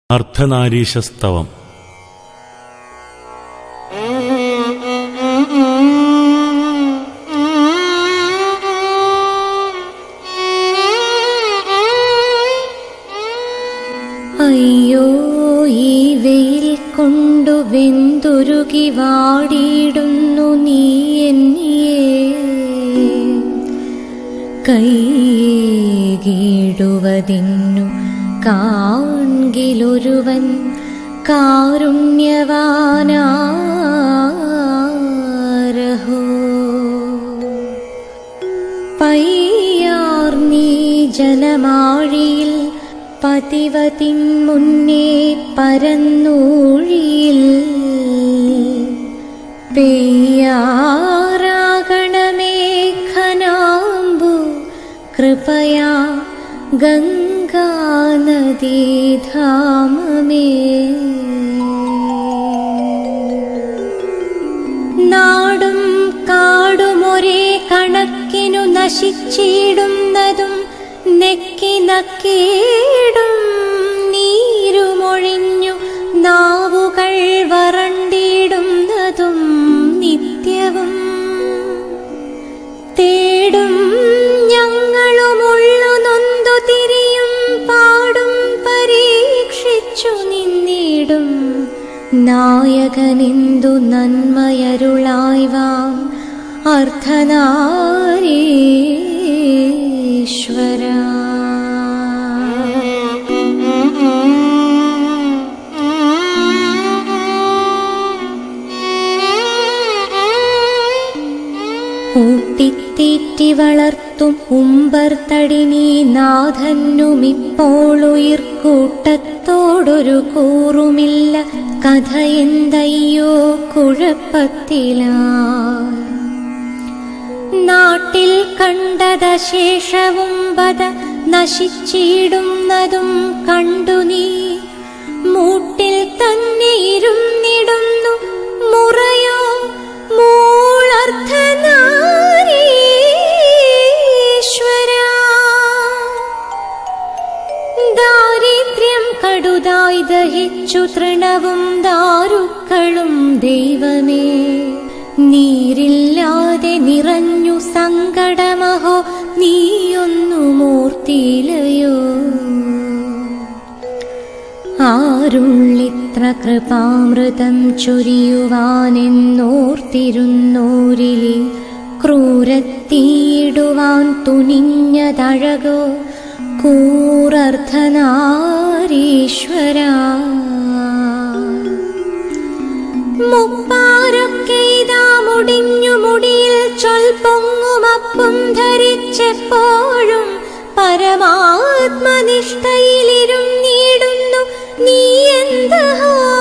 അർദ്ധനാരീശസ്തവം അയ്യോ ഈ വെയിൽ കൊണ്ടു വെന്തുരുകി വാടിയിടുന്നു നീ എന്നിയെ കൈകീടുവതിന്നു കാൺകിലൊരുവൻ കാരുണ്യവാനാരഹോ പയ്യാർ നീ ജലമാഴിയിൽ പതിവതിൻ മുന്നേ പരന്നൂഴിയിൽ പെയ്യാറാകണമേ ഖനാമ്പു കൃപയാ ഗംഗാനദീധാമമേ നാടും കാടുമൊരേ കണക്കിനു നശിച്ചിടുന്നതും നെക്കി നക്കേടും നീരുമൊഴിഞ്ഞു നാവുകൾ വറണ്ടിടുന്നതും നിത്യവും തേടും ഞങ്ങളുമുള്ളു നൊന്തു തിരിയും പാടും പരീക്ഷിച്ചു നിന്നിടും നായകനെന്തു നന്മയരുളായി വാം അർദ്ധനാരീശ്വര ഊട്ടിത്തീറ്റി വളർത്തും ഉമ്പർ തടിനീ നാഥന്നുമിപ്പോൾ ഉയിർക്കൂട്ടത്തോടൊരു കൂറുമില്ല കഥ എന്തയ്യോ കുഴപ്പത്തിലാ നാട്ടിൽ കണ്ടത ശേഷവും പത നശിച്ചിടുന്നതും കണ്ടു നീ മൂട്ടിൽ തന്നെ ഇരുന്നിടുന്നു മുറയോ മൂളർദ്ധനാരീശ്വര ദാരിദ്ര്യം കടുതായി ദഹിച്ചു തൃണവും ദാരുക്കളും ദൈവമേ നീരില്ലാതെ നിറഞ്ഞു സങ്കടമഹോ നീയൊന്നു മൂർത്തിയിലയോ ആരുള്ളിത്ര കൃപാമൃതം ചൊരിയുവാനെന്നോർത്തിരുന്നോരിലെ ക്രൂരത്തീയിടുവാൻ തുനിഞ്ഞതഴകോ കൂറർദ്ധനാരീശ്വര മുപ്പാരൊക്കെ ഇതാ മുടിഞ്ഞു മുടിയിൽ ചൊൽ പൊങ്ങുമപ്പം ധരിച്ചെപ്പോഴും പരമാത്മനിഷ്ഠയിലിരുന്നിടുന്നു നീ എന്ത്